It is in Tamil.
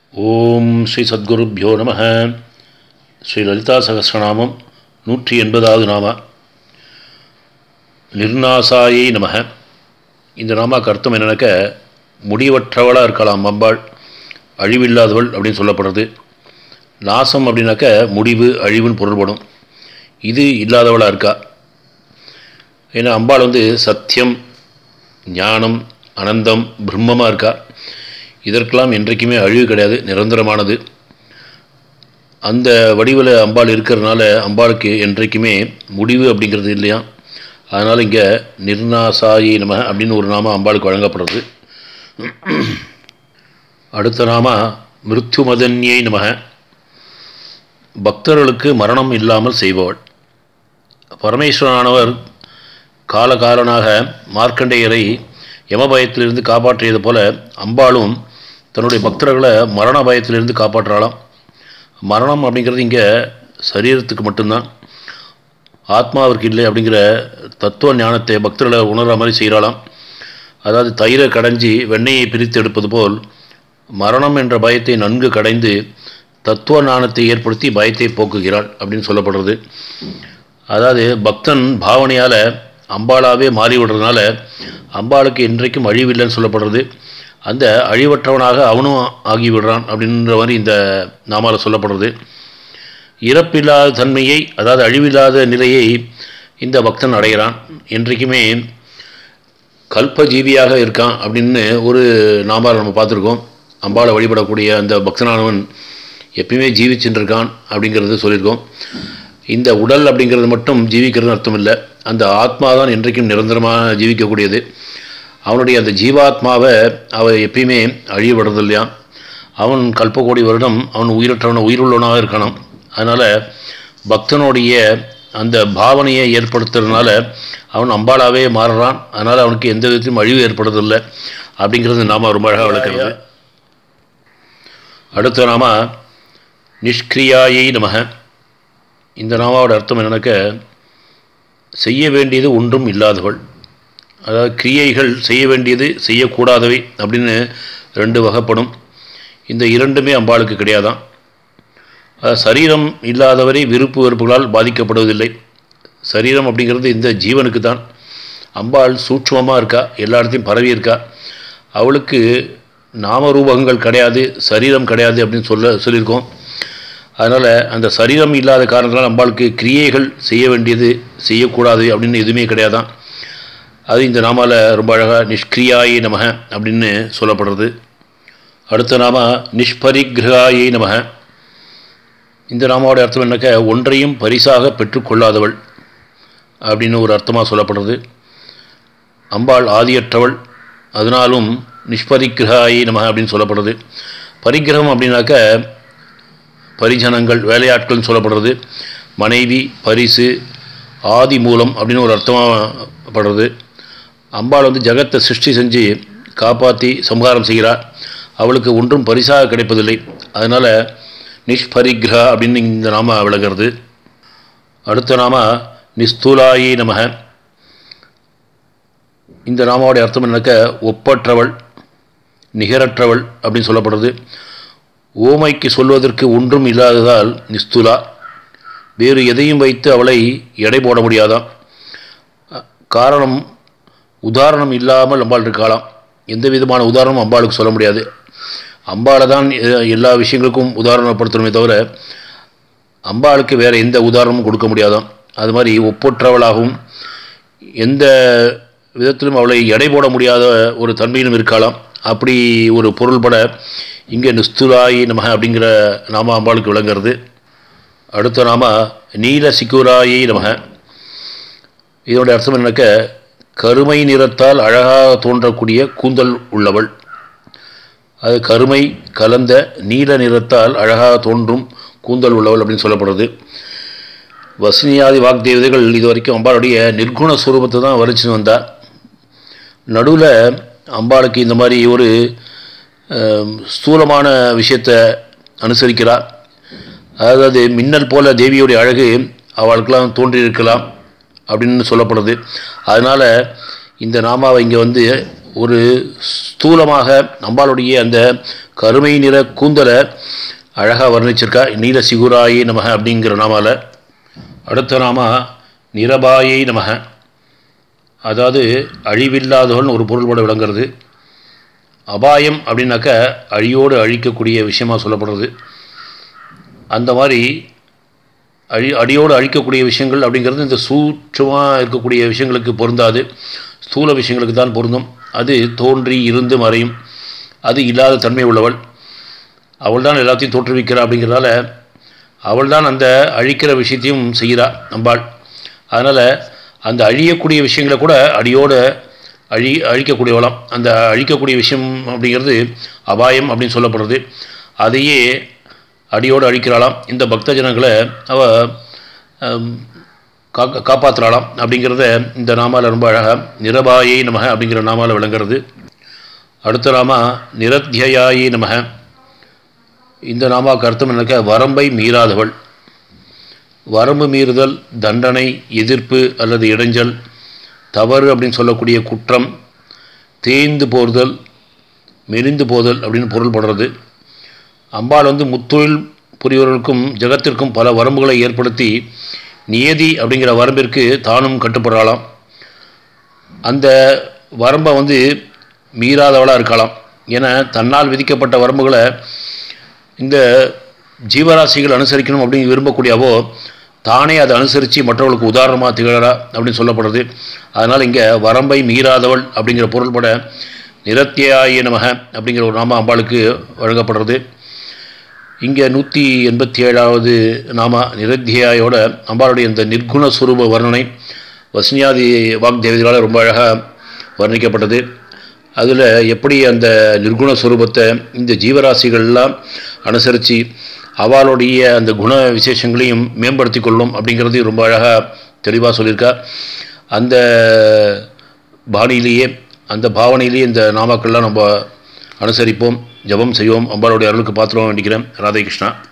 ஓம் ஸ்ரீ சத்குருப்யோ நம ஸ்ரீ லலிதா சகசிரநாமம் நூற்றி எண்பதாவது நாம நிர்நாசாயை நமக இந்த நாமாக்கு அர்த்தம் என்னன்னாக்க முடிவற்றவளாக இருக்கலாம் அம்பாள் அழிவில்லாதவள் அப்படின்னு சொல்லப்படுறது நாசம் அப்படின்னாக்க முடிவு அழிவுன்னு பொருள்படும் இது இல்லாதவளாக இருக்கா ஏன்னா அம்பாள் வந்து சத்தியம் ஞானம் அனந்தம் பிரம்மமாக இருக்கா இதற்கெல்லாம் என்றைக்குமே அழிவு கிடையாது நிரந்தரமானது அந்த வடிவில் அம்பாள் இருக்கிறதுனால அம்பாளுக்கு என்றைக்குமே முடிவு அப்படிங்கிறது இல்லையா அதனால் இங்கே நிர்நாசாயி நம அப்படின்னு ஒரு நாம அம்பாளுக்கு வழங்கப்படுறது அடுத்த நாம மிருத்யு மதன்யை நமக பக்தர்களுக்கு மரணம் இல்லாமல் செய்பவள் பரமேஸ்வரனானவர் காலகாலனாக மார்க்கண்டேயரை யமபயத்திலிருந்து காப்பாற்றியது போல அம்பாளும் தன்னுடைய பக்தர்களை மரண பயத்திலிருந்து காப்பாற்றலாம் மரணம் அப்படிங்கிறது இங்கே சரீரத்துக்கு மட்டும்தான் ஆத்மாவிற்கு இல்லை அப்படிங்கிற தத்துவ ஞானத்தை பக்தர்களை உணர்கிற மாதிரி செய்கிறாளாம் அதாவது தயிரை கடைஞ்சி வெண்ணெயை பிரித்து எடுப்பது போல் மரணம் என்ற பயத்தை நன்கு கடைந்து தத்துவ ஞானத்தை ஏற்படுத்தி பயத்தை போக்குகிறாள் அப்படின்னு சொல்லப்படுறது அதாவது பக்தன் பாவனையால் அம்பாளாவே மாறிவிடுறதுனால அம்பாளுக்கு இன்றைக்கும் அழிவில்லைன்னு சொல்லப்படுறது அந்த அழிவற்றவனாக அவனும் ஆகிவிடுறான் அப்படின்ற மாதிரி இந்த நாமால் சொல்லப்படுறது இறப்பில்லாத தன்மையை அதாவது அழிவில்லாத நிலையை இந்த பக்தன் அடைகிறான் என்றைக்குமே கல்பஜீவியாக இருக்கான் அப்படின்னு ஒரு நாமால் நம்ம பார்த்துருக்கோம் அம்பாளை வழிபடக்கூடிய அந்த பக்தனானவன் எப்பயுமே ஜீவிச்சுட்டு இருக்கான் அப்படிங்கிறது சொல்லியிருக்கோம் இந்த உடல் அப்படிங்கிறது மட்டும் ஜீவிக்கிறது அர்த்தம் இல்லை அந்த ஆத்மா தான் என்றைக்கும் நிரந்தரமாக ஜீவிக்கக்கூடியது அவனுடைய அந்த ஜீவாத்மாவை அவ எப்பயுமே அழியப்படுறது இல்லையா அவன் கல்ப வருடம் அவன் உயிரற்றவன உயிருள்ளவனாக இருக்கணும் அதனால் பக்தனுடைய அந்த பாவனையை ஏற்படுத்துறதுனால அவன் அம்பாளாவே மாறுறான் அதனால் அவனுக்கு எந்த விதத்திலும் அழிவு ஏற்படுறதில்லை அப்படிங்கிறது நாம் ரொம்ப அழகாக விளக்குறது அடுத்த நாம நிஷ்கிரியாயை நமக இந்த நாமாவோட அர்த்தம் என்னன்னாக்க செய்ய வேண்டியது ஒன்றும் இல்லாதவள் அதாவது கிரியைகள் செய்ய வேண்டியது செய்யக்கூடாதவை அப்படின்னு ரெண்டு வகைப்படும் இந்த இரண்டுமே அம்பாளுக்கு கிடையாதான் சரீரம் இல்லாதவரை விருப்பு வெறுப்புகளால் பாதிக்கப்படுவதில்லை சரீரம் அப்படிங்கிறது இந்த ஜீவனுக்கு தான் அம்பாள் சூட்சமாக இருக்கா எல்லா இடத்தையும் பரவி இருக்கா அவளுக்கு நாமரூபங்கள் கிடையாது சரீரம் கிடையாது அப்படின்னு சொல்ல சொல்லியிருக்கோம் அதனால் அந்த சரீரம் இல்லாத காரணத்தினால் அம்பாளுக்கு கிரியைகள் செய்ய வேண்டியது செய்யக்கூடாது அப்படின்னு எதுவுமே கிடையாதான் அது இந்த நாமால் ரொம்ப அழகாக நிஷ்கிரியாயை நமக அப்படின்னு சொல்லப்படுறது அடுத்த நாம நிஷ்பரிகிரகாயை நமக இந்த நாமாவோட அர்த்தம் என்னக்க ஒன்றையும் பரிசாக பெற்றுக்கொள்ளாதவள் அப்படின்னு ஒரு அர்த்தமாக சொல்லப்படுறது அம்பாள் ஆதியற்றவள் அதனாலும் நிஷ்பரிகிரகாயை நமக அப்படின்னு சொல்லப்படுறது பரிகிரகம் அப்படின்னாக்க பரிஜனங்கள் வேலையாட்கள்னு சொல்லப்படுறது மனைவி பரிசு ஆதி மூலம் அப்படின்னு ஒரு அர்த்தமாக படுறது அம்பாள் வந்து ஜகத்தை சிருஷ்டி செஞ்சு காப்பாற்றி சம்ஹாரம் செய்கிறார் அவளுக்கு ஒன்றும் பரிசாக கிடைப்பதில்லை அதனால் நிஷ்பரிக்ரா அப்படின்னு இந்த நாம விளங்குறது அடுத்த நாம நிஸ்தூலாயி நமக இந்த நாமாவுடைய அர்த்தம் என்னக்க ஒப்பற்றவள் நிகரற்றவள் அப்படின்னு சொல்லப்படுறது ஓமைக்கு சொல்வதற்கு ஒன்றும் இல்லாததால் நிஸ்துலா வேறு எதையும் வைத்து அவளை எடை போட முடியாதாம் காரணம் உதாரணம் இல்லாமல் அம்பாள் இருக்கலாம் எந்த விதமான உதாரணமும் அம்பாளுக்கு சொல்ல முடியாது அம்பாளை தான் எல்லா விஷயங்களுக்கும் உதாரணப்படுத்தணுமே தவிர அம்பாளுக்கு வேறு எந்த உதாரணமும் கொடுக்க முடியாதாம் அது மாதிரி ஒப்பற்றவளாகவும் எந்த விதத்திலும் அவளை எடை போட முடியாத ஒரு தன்மையிலும் இருக்கலாம் அப்படி ஒரு பொருள்பட இங்கே நிஸ்துலாயி நமக அப்படிங்கிற நாம அம்பாளுக்கு விளங்குறது அடுத்த நாம நீல சிக்குராயி நமக இதனுடைய அர்த்தம் என்னக்க கருமை நிறத்தால் அழகாக தோன்றக்கூடிய கூந்தல் உள்ளவள் அது கருமை கலந்த நீல நிறத்தால் அழகாக தோன்றும் கூந்தல் உள்ளவள் அப்படின்னு சொல்லப்படுறது வசனியாதி வாக்தேவதைகள் இது வரைக்கும் அம்பாளுடைய நிர்குண சுரூபத்தை தான் வரிச்சுன்னு வந்தார் நடுவில் அம்பாளுக்கு இந்த மாதிரி ஒரு ஸ்தூலமான விஷயத்தை அனுசரிக்கிறார் அதாவது மின்னல் போல தேவியுடைய அழகு அவளுக்கெல்லாம் தோன்றியிருக்கலாம் அப்படின்னு சொல்லப்படுது அதனால் இந்த நாமாவை இங்கே வந்து ஒரு ஸ்தூலமாக அம்பாளுடைய அந்த கருமை நிற கூந்தலை அழகாக வர்ணிச்சிருக்கா நீல சிகுராயை நமக அப்படிங்கிற நாமால அடுத்த நாம நிரபாயை நமக அதாவது அழிவில்லாதவள்னு ஒரு பொருள்பட விளங்குறது அபாயம் அப்படின்னாக்க அழியோடு அழிக்கக்கூடிய விஷயமா சொல்லப்படுறது அந்த மாதிரி அழி அடியோடு அழிக்கக்கூடிய விஷயங்கள் அப்படிங்கிறது இந்த சூட்சமாக இருக்கக்கூடிய விஷயங்களுக்கு பொருந்தாது ஸ்தூல விஷயங்களுக்கு தான் பொருந்தும் அது தோன்றி இருந்து மறையும் அது இல்லாத தன்மை உள்ளவள் அவள் தான் எல்லாத்தையும் தோற்றுவிக்கிறா அப்படிங்கிறதால அவள் தான் அந்த அழிக்கிற விஷயத்தையும் செய்கிறா நம்பாள் அதனால் அந்த அழியக்கூடிய விஷயங்களை கூட அடியோடு அழி அழிக்கக்கூடியவளாம் அந்த அழிக்கக்கூடிய விஷயம் அப்படிங்கிறது அபாயம் அப்படின்னு சொல்லப்படுறது அதையே அடியோடு அழிக்கிறாளாம் இந்த பக்த ஜனங்களை அவ கா காப்பாற்றுறாளாம் அப்படிங்கிறத இந்த நாமாவில் ரொம்ப அழகாக நிரபாயை நமக அப்படிங்கிற நாமாவில் விளங்குறது அடுத்த நாமா நிரத்தியாயி நமக இந்த நாமாவுக்கு அர்த்தம் என்னக்க வரம்பை மீறாதவள் வரம்பு மீறுதல் தண்டனை எதிர்ப்பு அல்லது இடைஞ்சல் தவறு அப்படின்னு சொல்லக்கூடிய குற்றம் தேய்ந்து போறுதல் மெலிந்து போதல் அப்படின்னு பொருள்படுறது அம்பாள் வந்து முத்தொழில் புரியவர்களுக்கும் ஜெகத்திற்கும் பல வரம்புகளை ஏற்படுத்தி நியதி அப்படிங்கிற வரம்பிற்கு தானும் கட்டுப்படுறாளாம் அந்த வரம்பை வந்து மீறாதவளாக இருக்கலாம் ஏன்னா தன்னால் விதிக்கப்பட்ட வரம்புகளை இந்த ஜீவராசிகள் அனுசரிக்கணும் அப்படின்னு விரும்பக்கூடியவோ தானே அதை அனுசரித்து மற்றவர்களுக்கு உதாரணமாக திகழறா அப்படின்னு சொல்லப்படுறது அதனால் இங்கே வரம்பை மீறாதவள் அப்படிங்கிற பொருள்பட நிரத்தியாய நமக அப்படிங்கிற ஒரு நாம அம்பாளுக்கு வழங்கப்படுறது இங்கே நூற்றி எண்பத்தி ஏழாவது நாமா நிரத்தியாயோட அம்பாளுடைய இந்த நிர்குண சுரூப வர்ணனை வசனியாதி வாக்தேவதிகளால் ரொம்ப அழகாக வர்ணிக்கப்பட்டது அதில் எப்படி அந்த நிர்குண சுரூபத்தை இந்த ஜீவராசிகள்லாம் அனுசரித்து அவளுடைய அந்த குண விசேஷங்களையும் மேம்படுத்தி கொள்ளும் அப்படிங்கிறது ரொம்ப அழகாக தெளிவாக சொல்லியிருக்கா அந்த பாணியிலேயே அந்த பாவனையிலேயே இந்த நாமாக்கள்லாம் நம்ம அனுசரிப்போம் ஜபம் செய்வோம் அம்பாளுடைய அருளுக்கு பாத்திரம் வேண்டிக்கிறேன் ராதே கிருஷ்ணா